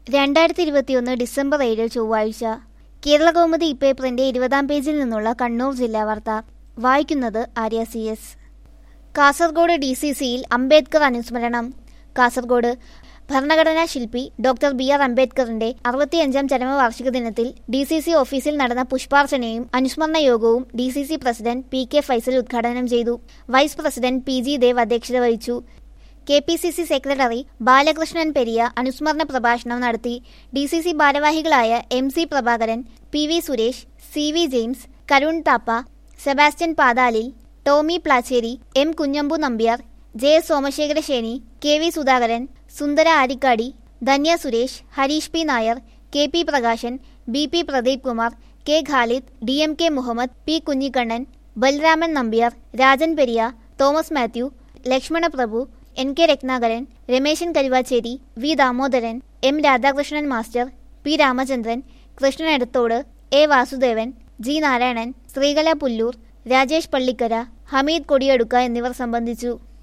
രണ്ടായിരത്തി ഇരുപത്തിയൊന്ന് ഡിസംബർ ഏഴ് ചൊവ്വാഴ്ച കേരള കൗമുദി ഇപ്പേപ്പറിന്റെ ഇരുപതാം പേജിൽ നിന്നുള്ള കണ്ണൂർ ജില്ലാ വാർത്ത വായിക്കുന്നത് Arya C S Kasaragod D C സിയിൽ അംബേദ്കർ അനുസ്മരണം കാസർഗോഡ് ഭരണഘടനാ ശില്പി ഡോക്ടർ ബി ആർ അംബേദ്കറിന്റെ അറുപത്തിയഞ്ചാം ചരമവാർഷിക ദിനത്തിൽ ഡി സി സി ഓഫീസിൽ നടന്ന പുഷ്പാർച്ചനയും അനുസ്മരണ യോഗവും D C C president P K Faisal ഉദ്ഘാടനം ചെയ്തു vice president P G Dev അധ്യക്ഷത വഹിച്ചു K P C C secretary Balakrishnan Periya അനുസ്മരണ പ്രഭാഷണം നടത്തി ഡി സി സി ഭാരവാഹികളായ M C Prabhakaran P V Suresh C V James Karun Thapa Sebastian Pathalil Tomy Placheri M Kunhambu Nambiar J S Somashekharasheni K V Sudhakaran Sundara Arikkady Dhanya Suresh Harish P Nair K P Prakashan B P Pradeep Kumar K Khalid D M K Muhammad P Kunhikannan Balraman Nambiar Rajan Periya Thomas Mathew Lakshmana Prabhu N K Ratnakaran Rameshan Karuvacheri V Damodaran M Radhakrishnan master P Ramachandran Krishnan Edathode A Vasudevan G Narayanan Sreekala Pullur Rajesh Pallikkara Hameed Kodiyaduka എന്നിവർ സംബന്ധിച്ചു